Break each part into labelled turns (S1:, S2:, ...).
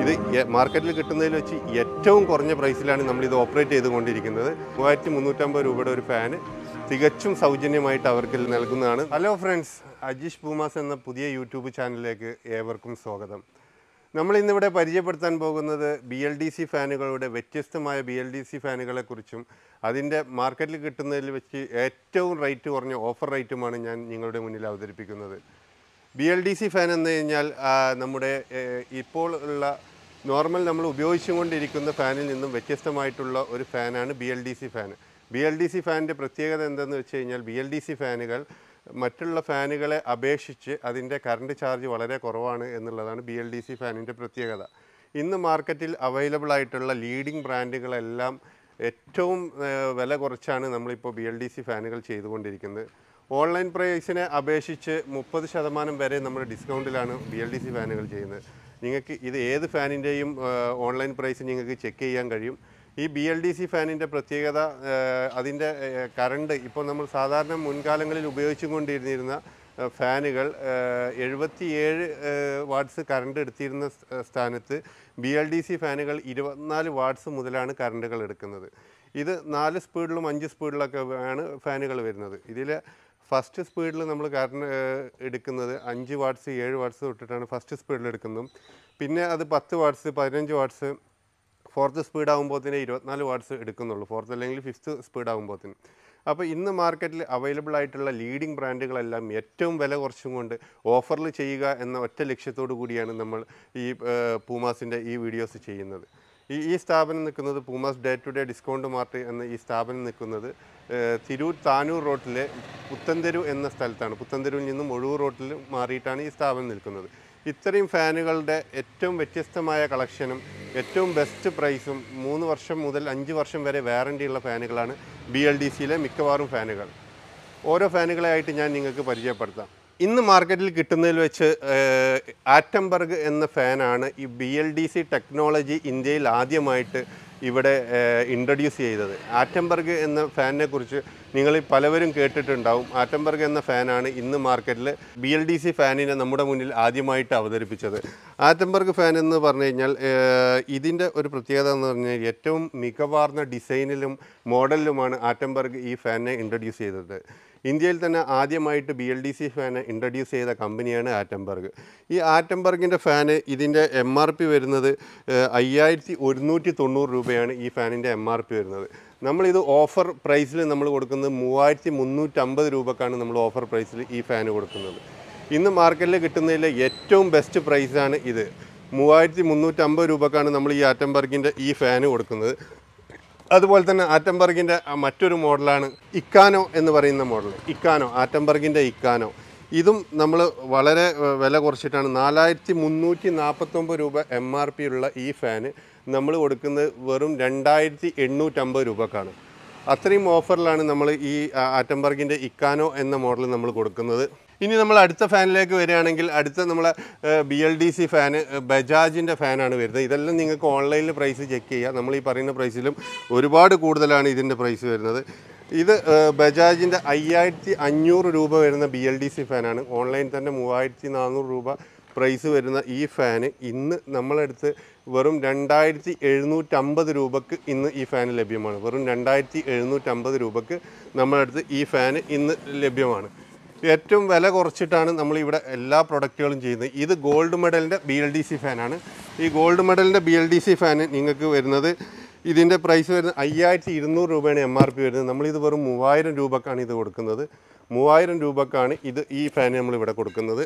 S1: ഇത് എ- മാർക്കറ്റിൽ കിട്ടുന്നതിൽ വെച്ച് ഏറ്റവും കുറഞ്ഞ പ്രൈസിലാണ് നമ്മൾ ഇത് ഓപ്പറേറ്റ് ചെയ്തുകൊണ്ടിരിക്കുന്നത് മൂവായിരത്തി മുന്നൂറ്റമ്പത് രൂപയുടെ ഒരു ഫാന് തികച്ചും സൗജന്യമായിട്ട് അവർക്ക് നൽകുന്നതാണ് ഹലോ ഫ്രണ്ട്സ് അജീഷ് പൂമാസ് എന്ന പുതിയ യൂട്യൂബ് ചാനലിലേക്ക് ഏവർക്കും സ്വാഗതം നമ്മൾ ഇന്നിവിടെ പരിചയപ്പെടുത്താൻ പോകുന്നത് ബി എൽ ഡി സി ഫാനുകളുടെ വ്യത്യസ്തമായ ബി എൽ ഡി സി ഫാനുകളെ കുറിച്ചും അതിൻ്റെ മാർക്കറ്റിൽ കിട്ടുന്നതിൽ വെച്ച് ഏറ്റവും റേറ്റ് കുറഞ്ഞ ഓഫർ റേറ്റുമാണ് ഞാൻ നിങ്ങളുടെ മുന്നിൽ അവതരിപ്പിക്കുന്നത് B L D C fan എന്ന് കഴിഞ്ഞാൽ ആ, നമ്മുടെ ഏഹ്, ഇപ്പോൾ ഉള്ള നോർമൽ നമ്മൾ ഉപയോഗിച്ചുകൊണ്ടിരിക്കുന്ന ഫാനിൽ നിന്നും വ്യത്യസ്തമായിട്ടുള്ള ഒരു ഫാനാണ് B L D C fan B L D C ഫാനിൻ്റെ പ്രത്യേകത എന്തെന്ന് വെച്ച് കഴിഞ്ഞാൽ ബി എൽ ഡി സി ഫാനുകൾ മറ്റുള്ള ഫാനുകളെ അപേക്ഷിച്ച് അതിൻ്റെ കറണ്ട് ചാർജ് വളരെ കുറവാണ് എന്നുള്ളതാണ് ബി എൽ ഡി സി ഫാനിൻ്റെ പ്രത്യേകത ഇന്ന് മാർക്കറ്റിൽ അവൈലബിൾ ആയിട്ടുള്ള ലീഡിംഗ് ബ്രാൻഡുകളെല്ലാം ഏറ്റവും ഏഹ്, വില കുറച്ചാണ് നമ്മളിപ്പോൾ ബി എൽ ഡി സി ഫാനുകൾ ചെയ്തുകൊണ്ടിരിക്കുന്നത് ഓൺലൈൻ പ്രൈസിനെ അപേക്ഷിച്ച് മുപ്പത് ശതമാനം വരെ നമ്മൾ ഡിസ്കൗണ്ടിലാണ് ബി എൽ ഡി സി ഫാനുകൾ ചെയ്യുന്നത് നിങ്ങൾക്ക് ഇത് ഏത് ഫാനിൻ്റെയും ഓൺലൈൻ പ്രൈസ് നിങ്ങൾക്ക് ചെക്ക് ചെയ്യാൻ കഴിയും ഈ ബി എൽ ഡി സി ഫാനിൻ്റെ പ്രത്യേകത ഏഹ്, അതിൻ്റെ കറണ്ട് ഇപ്പോൾ നമ്മൾ സാധാരണ മുൻകാലങ്ങളിൽ ഉപയോഗിച്ചുകൊണ്ടിരുന്നിരുന്ന ഏഹ്, ഫാനുകൾ എഴുപത്തിയേഴ് വാട്ട്സ് കറണ്ട് എടുത്തിരുന്ന സ്- ഏഹ്, സ്ഥാനത്ത് ബി എൽ ഡി സി ഫാനുകൾ ഇരുപത്തിനാല് വാട്ട്സ് മുതലാണ് കറണ്ടുകൾ എടുക്കുന്നത് ഇത് നാല് സ്പീഡിലും അഞ്ച് സ്പീഡിലൊക്കെ ആണ് ഫാനുകൾ വരുന്നത് ഇതിൽ ഫസ്റ്റ് സ്പീഡിൽ നമ്മൾ കറണ്ട് എടുക്കുന്നത് അഞ്ച് വാട്ട്സ് ഏഴ് വാട്ട്സ് തൊട്ടിട്ടാണ് ഫസ്റ്റ് സ്പീഡിൽ എടുക്കുന്നതും പിന്നെ അത് പത്ത് വാട്ട്സ് പതിനഞ്ച് വാട്ട്സ് ഫോർത്ത് സ്പീഡ് ആകുമ്പോഴത്തേന് ഇരുപത്തിനാല് വാട്ട്സ് എടുക്കുന്നുള്ളൂ ഫോർത്ത് അല്ലെങ്കിൽ ഫിഫ്ത്ത് സ്പീഡ് ആകുമ്പോഴത്തേന് അപ്പോൾ ഇന്ന് മാർക്കറ്റിൽ അവൈലബിൾ ആയിട്ടുള്ള ലീഡിംഗ് ബ്രാൻഡുകളെല്ലാം ഏറ്റവും വില കുറച്ചും കൊണ്ട് ഓഫറിൽ ചെയ്യുക എന്ന ഒറ്റ ലക്ഷ്യത്തോടു കൂടിയാണ് നമ്മൾ ഈ പൂമാസിൻ്റെ ഈ വീഡിയോസ് ചെയ്യുന്നത് ഈ ഈ സ്ഥാപനം നിൽക്കുന്നത് Poomas day to day discount mart എന്ന ഈ സ്ഥാപനം നിൽക്കുന്നത് ഏഹ്, തിരൂർ താനൂർ റോട്ടിലെ പുത്തൻതെരു എന്ന സ്ഥലത്താണ് പുത്തൻതെരുവിൽ നിന്നും ഒഴൂർ റോട്ടിൽ മാറിയിട്ടാണ് ഈ സ്ഥാപനം നിൽക്കുന്നത് ഇത്രയും ഫാനുകളുടെ ഏറ്റവും വ്യത്യസ്തമായ കളക്ഷനും ഏറ്റവും ബെസ്റ്റ് പ്രൈസും മൂന്ന് വർഷം മുതൽ അഞ്ച് വർഷം വരെ വാറണ്ടിയുള്ള ഫാനുകളാണ് ബി എൽ ഡി സിയിലെ മിക്കവാറും ഫാനുകൾ ഓരോ ഫാനുകളായിട്ട് ഞാൻ നിങ്ങൾക്ക് പരിചയപ്പെടുത്താം ഇന്ന് മാർക്കറ്റിൽ കിട്ടുന്നതിൽ വെച്ച് ഏഹ്, ആറ്റംബർഗ് എന്ന ഫാനാണ് ഈ B L D C technology ഇന്ത്യയിൽ ആദ്യമായിട്ട് ഇവിടെ ഇൻട്രൊഡ്യൂസ് ചെയ്തത് ആറ്റംബർഗ് എന്ന ഫാനിനെ കുറിച്ച് നിങ്ങൾ പലവരും കേട്ടിട്ടുണ്ടാവും ആറ്റംബർഗ് എന്ന ഫാനാണ് ഇന്ന് മാർക്കറ്റിൽ ബി എൽ ഡി സി ഫാനിനെ നമ്മുടെ മുന്നിൽ ആദ്യമായിട്ട് അവതരിപ്പിച്ചത് ആറ്റംബർഗ് ഫാൻ എന്ന് പറഞ്ഞു കഴിഞ്ഞാൽ ഏഹ്, ഇതിൻ്റെ ഒരു പ്രത്യേകത എന്ന് പറഞ്ഞാൽ ഏറ്റവും മികവാർന്ന ഡിസൈനിലും മോഡലിലുമാണ് ആറ്റംബർഗ് ഈ ഫാനിനെ ഇൻട്രൊഡ്യൂസ് ചെയ്തത് ഇന്ത്യയിൽ തന്നെ ആദ്യമായിട്ട് B L D C fan introduce ചെയ്ത കമ്പനിയാണ് ആറ്റംബർഗ് ഈ ആറ്റംബർഗിൻ്റെ ഫാന് ഇതിൻ്റെ എം ആർ പി വരുന്നത് ഏഹ്, അയ്യായിരത്തി ഒരുന്നൂറ്റി തൊണ്ണൂറ് രൂപയാണ് ഈ ഫാനിൻ്റെ എം ആർ പി വരുന്നത് നമ്മളിത് ഓഫർ പ്രൈസിൽ നമ്മൾ കൊടുക്കുന്നത് മൂവായിരത്തി മുന്നൂറ്റമ്പത് രൂപക്കാണ് നമ്മൾ ഓഫർ പ്രൈസിൽ ഈ ഫാന് കൊടുക്കുന്നത് ഇന്ന് മാർക്കറ്റിൽ കിട്ടുന്നതിലെ ഏറ്റവും ബെസ്റ്റ് പ്രൈസാണ് ഇത് മൂവായിരത്തി മുന്നൂറ്റമ്പത് രൂപക്കാണ് നമ്മൾ ഈ ആറ്റംബർഗിൻ്റെ ഈ ഫാന് കൊടുക്കുന്നത് അതുപോലെ തന്നെ ആറ്റംബർഗിൻ്റെ മറ്റൊരു മോഡലാണ് ഇക്കാനോ എന്ന് പറയുന്ന മോഡൽ ഇക്കാനോ ആറ്റംബർഗിൻ്റെ ഇക്കാനോ ഇതും നമ്മൾ വളരെ ഏഹ്, വില കുറച്ചിട്ടാണ് നാലായിരത്തി മുന്നൂറ്റി നാൽപ്പത്തൊമ്പത് രൂപ എം ആർ പി ഉള്ള ഈ ഫാന് നമ്മൾ കൊടുക്കുന്നത് വെറും രണ്ടായിരത്തി എണ്ണൂറ്റമ്പത് രൂപക്കാണ് അത്രയും ഓഫറിലാണ് നമ്മൾ ഈ ആ, ആറ്റംബർഗിൻ്റെ ഇക്കാനോ എന്ന മോഡൽ നമ്മൾ കൊടുക്കുന്നത് ഇനി നമ്മൾ അടുത്ത ഫാനിലേക്ക് വരികയാണെങ്കിൽ അടുത്ത നമ്മളെ B L D C fan ബജാജിൻ്റെ ഫാനാണ് വരുന്നത് ഇതെല്ലാം നിങ്ങൾക്ക് ഓൺലൈനിൽ പ്രൈസ് ചെക്ക് ചെയ്യുക നമ്മൾ ഈ പറയുന്ന പ്രൈസിലും ഒരുപാട് കൂടുതലാണ് ഇതിൻ്റെ പ്രൈസ് വരുന്നത് ഇത് ഏഹ്, ബജാജിൻ്റെ അയ്യായിരത്തി അഞ്ഞൂറ് രൂപ വരുന്ന ബി എൽ ഡി സി ഫാനാണ് ഓൺലൈൻ തന്നെ മൂവായിരത്തി നാനൂറ് രൂപ പ്രൈസ് വരുന്ന ഈ ഫാന് ഇന്ന് നമ്മളെടുത്ത് വെറും രണ്ടായിരത്തി എഴുന്നൂറ്റമ്പത് രൂപക്ക് ഇന്ന് ഈ ഫാൻ ലഭ്യമാണ് വെറും രണ്ടായിരത്തി എഴുന്നൂറ്റമ്പത് രൂപക്ക് നമ്മളെടുത്ത് ഈ ഫാന് ഇന്ന് ലഭ്യമാണ് ഏറ്റവും വില കുറച്ചിട്ടാണ് നമ്മളിവിടെ എല്ലാ പ്രൊഡക്റ്റുകളും ചെയ്യുന്നത് ഇത് ഗോൾഡ് മെഡലിൻ്റെ ബി എൽ ഡി സി ഫാനാണ് ഈ ഗോൾഡ് മെഡലിൻ്റെ B L D C fan നിങ്ങൾക്ക് വരുന്നത് ഇതിൻ്റെ പ്രൈസ് വരുന്നത് അയ്യായിരത്തി ഇരുന്നൂറ് രൂപയാണ് എം ആർ പി വരുന്നത് നമ്മളിത് വെറും മൂവായിരം രൂപക്കാണ് ഇത് കൊടുക്കുന്നത് മൂവായിരം രൂപക്കാണ് ഇത് ഈ ഫാൻ നമ്മളിവിടെ കൊടുക്കുന്നത്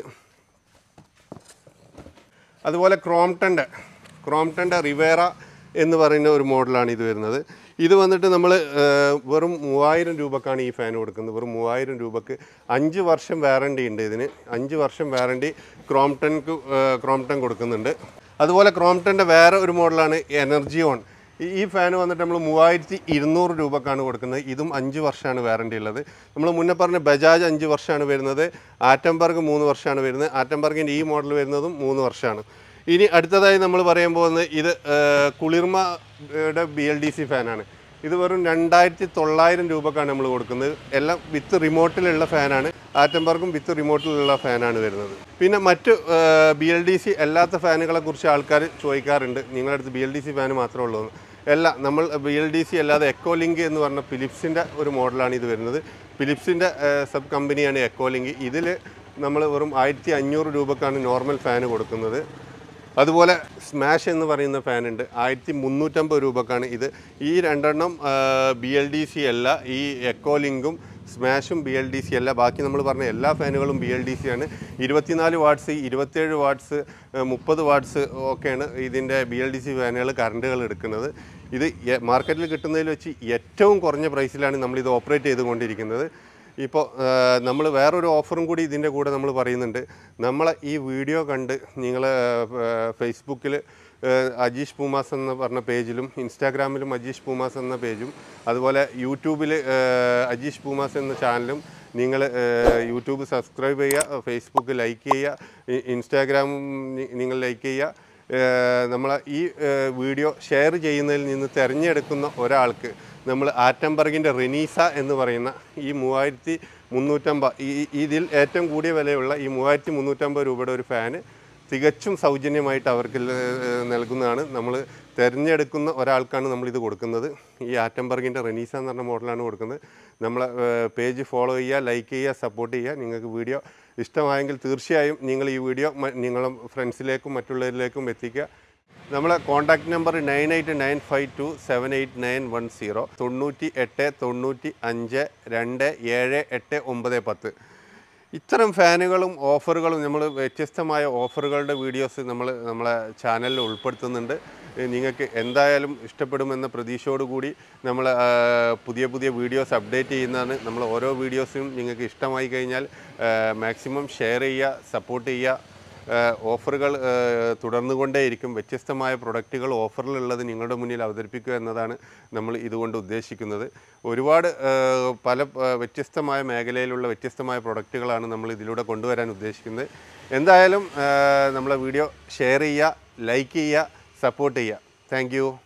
S1: അതുപോലെ ക്രോംടൻ്റെ ക്രോംടൻ്റെ റിവേറ എന്ന് പറയുന്ന ഒരു മോഡലാണ് ഇത് വരുന്നത് ഇത് വന്നിട്ട് നമ്മൾ വെറും മൂവായിരം രൂപക്കാണ് ഈ ഫാൻ കൊടുക്കുന്നത് വെറും മൂവായിരം രൂപക്ക് അഞ്ച് വർഷം വാറണ്ടി ഉണ്ട് ഇതിന് അഞ്ച് വർഷം വാറണ്ടി ക്രോംടൺക്ക് ക്രോംടൺ കൊടുക്കുന്നുണ്ട് അതുപോലെ ക്രോംടൻ്റെ വേറെ ഒരു മോഡലാണ് എനർജി ഓൺ ഈ- ഈ ഫാൻ വന്നിട്ട് നമ്മൾ മൂവായിരത്തി ഇരുന്നൂറ് രൂപക്കാണ് കൊടുക്കുന്നത് ഇതും അഞ്ച് വർഷമാണ് വാറണ്ടി ഉള്ളത് നമ്മൾ മുന്നേ പറഞ്ഞ ബജാജ് അഞ്ച് വർഷമാണ് വരുന്നത് ആറ്റംബർഗ് മൂന്ന് വർഷമാണ് വരുന്നത് ആറ്റംബർഗിൻ്റെ ഈ മോഡൽ വരുന്നതും മൂന്ന് വർഷമാണ് ഇനി അടുത്തതായി നമ്മൾ പറയാൻ പോകുന്നത് ഇത് ഏഹ്, കുളിർമയുടെ ബി എൽ ഡി സി ഫാനാണ് ഇത് വെറും രണ്ടായിരത്തി തൊള്ളായിരം രൂപക്കാണ് നമ്മൾ കൊടുക്കുന്നത് എല്ലാം വിത്ത് റിമോട്ടിലുള്ള ഫാനാണ് ആറ്റംബർഗും വിത്ത് റിമോട്ടിലുള്ള ഫാനാണ് വരുന്നത് പിന്നെ മറ്റ് ബി എൽ ഡി സി അല്ലാത്ത ഫാനുകളെ കുറിച്ച് ആൾക്കാർ ചോദിക്കാറുണ്ട് നിങ്ങളുടെ അടുത്ത് B L D C fan മാത്രമേ ഉള്ളൂ എന്ന്. അല്ല നമ്മൾ ബി എൽ ഡി സി അല്ലാതെ എക്കോലിങ്ക് എന്ന് പറഞ്ഞ ഫിലിപ്സിൻ്റെ ഒരു മോഡലാണ് ഇത് വരുന്നത് ഫിലിപ്സിൻ്റെ സബ് കമ്പനിയാണ് എക്കോലിങ്ക് ഇതിൽ നമ്മൾ വെറും ആയിരത്തി അഞ്ഞൂറ് രൂപക്കാണ് നോർമൽ ഫാന് കൊടുക്കുന്നത് അതുപോലെ സ്മാഷ് എന്ന് പറയുന്ന ഫാൻ ഉണ്ട് ആയിരത്തി മുന്നൂറ്റമ്പത് രൂപക്കാണ് ഇത് ഈ രണ്ടെണ്ണം ബി എൽ ഡി സി അല്ല ഈ എക്കോലിങ്കും സ്മാഷും ബി എൽ ഡി സി അല്ല ബാക്കി നമ്മൾ പറഞ്ഞ എല്ലാ ഫാനുകളും ബി എൽ ഡി സി ആണ് ഇരുപത്തിനാല് വാട്ട്സ് ഇരുപത്തേഴ് വാട്ട്സ് മുപ്പത് വാട്ട്സ് ഒക്കെയാണ് ഇതിൻ്റെ ബി എൽ ഡി സി ഫാനുകൾ കറണ്ടുകൾ എടുക്കുന്നത് ഇത് എ- മാർക്കറ്റിൽ കിട്ടുന്നതിൽ വെച്ച് ഏറ്റവും കുറഞ്ഞ പ്രൈസിലാണ് നമ്മളിത് ഓപ്പറേറ്റ് ചെയ്തുകൊണ്ടിരിക്കുന്നത് ഇപ്പോൾ നമ്മൾ വേറൊരു ഓഫറും കൂടി ഇതിൻ്റെ കൂടെ നമ്മൾ പറയുന്നുണ്ട് നമ്മളെ ഈ വീഡിയോ കണ്ട് നിങ്ങൾ ഫേസ്ബുക്കിൽ അജീഷ് പൂമാസ് എന്ന പറഞ്ഞ പേജിലും ഇൻസ്റ്റാഗ്രാമിലും അജീഷ് പൂമാസ് എന്ന പേജും അതുപോലെ യൂട്യൂബിൽ അജീഷ് പൂമാസ് എന്ന ചാനലും നിങ്ങൾ യൂട്യൂബ് സബ്സ്ക്രൈബ് ചെയ്യുക ഫേസ്ബുക്ക് ലൈക്ക് ചെയ്യുക ഇ- ഇൻസ്റ്റാഗ്രാമും നി- നിങ്ങൾ ലൈക്ക് ചെയ്യുക നമ്മൾ ഈ ഏഹ്, വീഡിയോ ഷെയർ ചെയ്യുന്നതിൽ നിന്ന് തിരഞ്ഞെടുക്കുന്ന ഒരാൾക്ക് നമ്മൾ ആറ്റംബർഗിൻ്റെ റെനീസ എന്ന് പറയുന്ന ഈ മൂവായിരത്തി മുന്നൂറ്റമ്പത് ഈ ഈ- ഇതിൽ ഏറ്റവും കൂടിയ വിലയുള്ള ഈ മൂവായിരത്തി മുന്നൂറ്റമ്പത് രൂപയുടെ ഒരു ഫാന് തികച്ചും സൗജന്യമായിട്ട് അവർക്ക് ല- നൽകുന്നതാണ് നമ്മൾ തിരഞ്ഞെടുക്കുന്ന ഒരാൾക്കാണ് നമ്മളിത് കൊടുക്കുന്നത് ഈ ആറ്റംബർഗിൻ്റെ റെനീസ എന്ന് പറഞ്ഞ മോഡലാണ് കൊടുക്കുന്നത് നമ്മളെ പേജ് ഫോളോ ചെയ്യുക ലൈക്ക് ചെയ്യുക സപ്പോർട്ട് ചെയ്യുക നിങ്ങൾക്ക് വീഡിയോ ഇഷ്ടമായെങ്കിൽ തീർച്ചയായും നിങ്ങൾ ഈ വീഡിയോ മ- നിങ്ങളുടെ ഫ്രണ്ട്സിലേക്കും മറ്റുള്ളവരിലേക്കും എത്തിക്കുക നമ്മളെ contact number nine eight nine five two seven eight nine one zero തൊണ്ണൂറ്റി എട്ട് തൊണ്ണൂറ്റി അഞ്ച് രണ്ട് ഏഴ് എട്ട് ഒമ്പത് പത്ത് ഇത്തരം ഫാനുകളും ഓഫറുകളും നമ്മൾ വ്യത്യസ്തമായ ഓഫറുകളുടെ വീഡിയോസ് നമ്മൾ നമ്മളെ ചാനലിൽ ഉൾപ്പെടുത്തുന്നുണ്ട് ഏഹ് നിങ്ങൾക്ക് എന്തായാലും ഇഷ്ടപ്പെടുമെന്ന പ്രതീക്ഷയോട് കൂടി നമ്മൾ പുതിയ പുതിയ വീഡിയോസ് അപ്ഡേറ്റ് ചെയ്യുന്നതാണ് നമ്മൾ ഓരോ വീഡിയോസും നിങ്ങൾക്ക് ഇഷ്ടമായി കഴിഞ്ഞാൽ മാക്സിമം ഷെയർ ചെയ്യുക സപ്പോർട്ട് ചെയ്യുക ഏഹ് ഓഫറുകൾ ഏഹ് തുടർന്നുകൊണ്ടേയിരിക്കും വ്യത്യസ്തമായ പ്രൊഡക്റ്റുകൾ ഓഫറിലുള്ളത് നിങ്ങളുടെ മുന്നിൽ അവതരിപ്പിക്കുക എന്നതാണ് നമ്മൾ ഇതുകൊണ്ട് ഉദ്ദേശിക്കുന്നത് ഒരുപാട് ഏഹ് പല ഏഹ് വ്യത്യസ്തമായ മേഖലയിലുള്ള വ്യത്യസ്തമായ പ്രൊഡക്റ്റുകളാണ് നമ്മൾ ഇതിലൂടെ കൊണ്ടുവരാൻ ഉദ്ദേശിക്കുന്നത് എന്തായാലും ഏഹ് നമ്മളെ വീഡിയോ ഷെയർ ചെയ്യുക ലൈക്ക് ചെയ്യുക സപ്പോർട്ട് ചെയ്യുക താങ്ക്